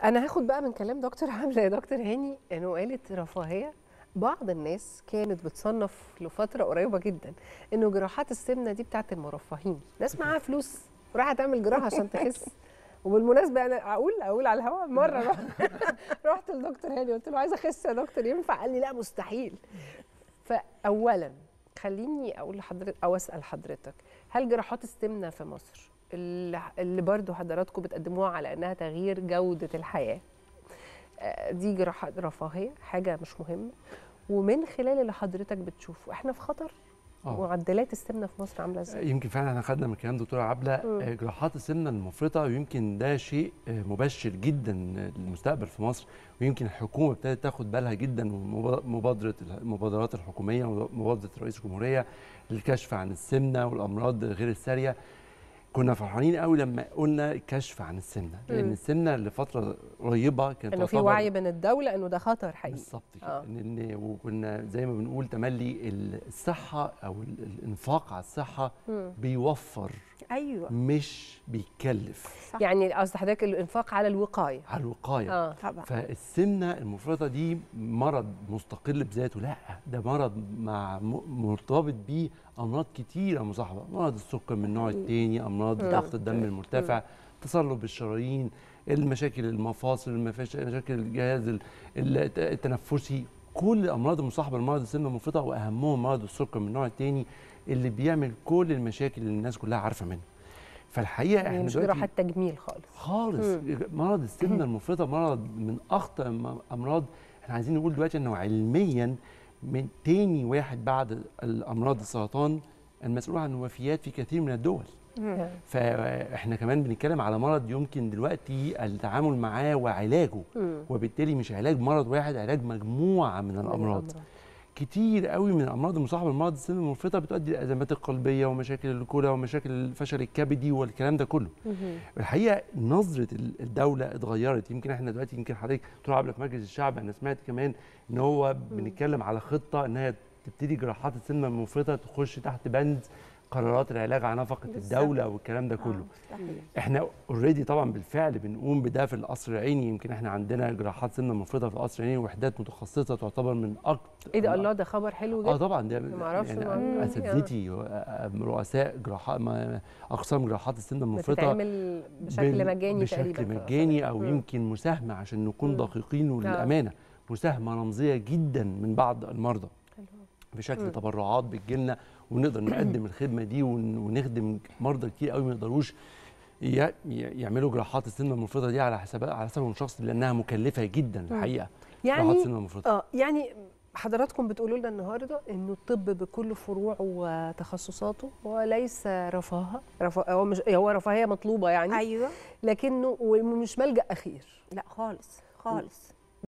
انا هاخد بقى من كلام دكتور حمزه يا دكتور هاني انه قالت رفاهيه بعض الناس كانت بتصنف لفتره قريبه جدا انه جراحات السمنه دي بتاعت المرفهين ناس معاها فلوس رايحه تعمل جراحه عشان تخس وبالمناسبه انا اقول اقول على الهواء مره رحت, رحت لدكتور هاني قلت له عايزه اخس يا دكتور ينفع قال لي لا مستحيل فاولا خليني اقول لحضرتك او اسال حضرتك هل جراحات السمنه في مصر اللي اللي برضو حضراتكم بتقدموها على انها تغيير جوده الحياه آه، دي جراحات رفاهيه حاجه مش مهمه ومن خلال اللي حضرتك بتشوفه احنا في خطر آه. معدلات السمنه في مصر عامله ازاي يمكن فعلا احنا خدنا من كلام دكتوره عبله مم. آه، جراحات السمنه المفرطه ويمكن ده شيء آه، مبشر جدا للمستقبل في مصر ويمكن الحكومه ابتدت تاخد بالها جدا ومبادره المبادرات الحكوميه ومبادره رئيس الجمهوريه للكشف عن السمنه والامراض غير الساريه كنا فرحانين قوي لما قلنا الكشف عن السمنه لان مم. السمنه لفتره قريبه كانت انه في تعتبر وعي من الدوله انه ده خطر حقيقي بالظبط كده آه. ان وكنا زي ما بنقول تملي الصحه او ال- الانفاق على الصحه مم. بيوفر ايوه مش بيكلف صح. يعني قصد حضرتك الانفاق على الوقايه على الوقايه اه طبعا فالسمنه المفرطه دي مرض مستقل بذاته لا ده مرض مع م- مرتبط بيه امراض كتيره مصاحبه مرض السكر من النوع الثاني امراض مم. ضغط الدم المرتفع تصلب الشرايين المشاكل المفاصل المفاش- مشاكل الجهاز ال- الت- التنفسي كل الامراض المصاحبه لمرض السمنه المفرطه واهمهم مرض السكر من النوع الثاني اللي بيعمل كل المشاكل اللي الناس كلها عارفه منها فالحقيقه يعني احنا مش دلوقتي جراحه تجميل خالص خالص مرض السمنه المفرطه مرض من اخطر الامراض احنا عايزين نقول دلوقتي انه علميا من تاني واحد بعد الامراض السرطان المسؤول عن الوفيات في كثير من الدول آه. فاحنا كمان بنتكلم على مرض يمكن دلوقتي التعامل معاه وعلاجه مم. وبالتالي مش علاج مرض واحد علاج مجموعه من الامراض كتير قوي من الامراض المصاحبه لمرض السمنه المفرطه بتؤدي للازمات القلبيه ومشاكل الكلى ومشاكل الفشل الكبدي والكلام ده كله مم. الحقيقه نظره ال- الدوله اتغيرت يمكن احنا دلوقتي يمكن حضرتك دكتور عبله في مجلس الشعب انا سمعت كمان ان هو بنتكلم على خطه ان هي تبتدي جراحات السمنه المفرطه تخش تحت بند قرارات العلاج على نفقه بالظبط. الدوله والكلام ده كله آه، صحيح. احنا اوريدي طبعا بالفعل بنقوم بده في القصر العيني يمكن احنا عندنا جراحات سمنه مفرطه في القصر العيني وحدات متخصصه تعتبر من اكتر ايه ده الله ده خبر حلو اه جدا طبعا ده ما أعرفش يعني المعلومة دي. اساتذتي و- رؤساء جراحات ما- اقسام جراحات السمنه المفرطه بتتعمل بشكل بال- مجاني تقريبا بشكل في مجاني او مم. يمكن مساهمه عشان نكون مم. دقيقين وللامانه مساهمه رمزيه جدا من بعض المرضى بشكل مم. تبرعات بتجيلنا ونقدر نقدم الخدمه دي ون- ونخدم مرضى كتير قوي ما يقدروش ي- ي- يعملوا جراحات السمنه المفرطه دي على حساب على حسابهم شخصي لانها مكلفه جدا الحقيقه جراحات يعني السمنه المفرطه اه يعني حضراتكم بتقولوا لنا النهارده انه الطب بكل فروعه وتخصصاته هو ليس رفاهه رفا هو مش هو رفاهيه مطلوبه يعني ايوه لكنه ومش ملجا اخير لا خالص خالص